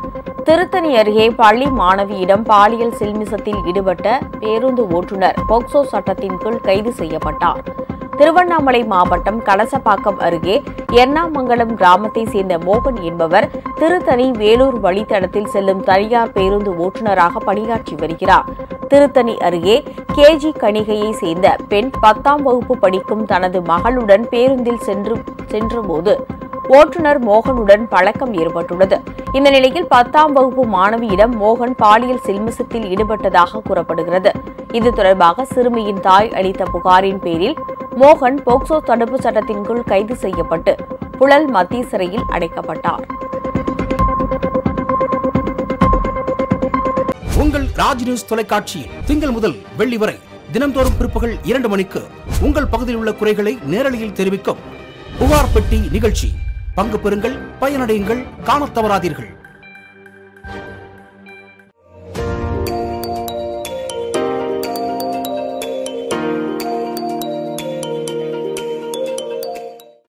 திருத்தணி அருகே பள்ளி மாணவியிடம் பாலியல் சில்மிசத்தில் ஈடுபட்ட பேருந்து ஓட்டுநர் போக்சோ சட்டத்தின் கீழ் கைது செய்யப்பட்டார் திருவண்ணாமலை மாவட்டம் கலசப்பாக்கம் அருகே எர்ணாமங்கலம் கிராமத்தை சேர்ந்த மோகன் என்பவர் திருத்தணி வேலூர் வழித்தடத்தில் செல்லும் தனியார் பேருந்து ஓட்டுநராக பணியாற்றி வருகிறார் திருத்தணி அருகே கேஜி கணிகையை சேர்ந்த பெண் பத்தாம் வகுப்பு படிக்கும் தனது மகளுடன் பேருந்தில் சென்று சென்றபோது ஓட்டுநர் மோகனுடன் பழக்கம் ஏற்பட்டுள்ளது இந்த நிலையில் பத்தாம் வகுப்பு மாணவியிடம் மோகன் பாலியல் சில்மிசத்தில் ஈடுபட்டதாக கூறப்படுகிறது இது தொடர்பாக சிறுமியின் தாய் அளித்த புகாரின் பேரில் மோகன் போக்சோ தடுப்பு சட்டத்தின் கீழ் கைது செய்யப்பட்டு புழல் மத்திய சிறையில் அடைக்கப்பட்டார் உங்கள் ராஜ் நியூஸ் தொலைக்காட்சியில் திங்கள் முதல் வெள்ளி வரை தினம்தோறும் பிற்பகல் இரண்டு மணிக்கு உங்கள் பகுதியில் உள்ள குறைகளை நேரலையில் தெரிவிக்கும் புகார் பெட்டி நிகழ்ச்சி பங்கு பெறுங்கள் பயனடையுங்கள் காணத் தவறாதீர்கள்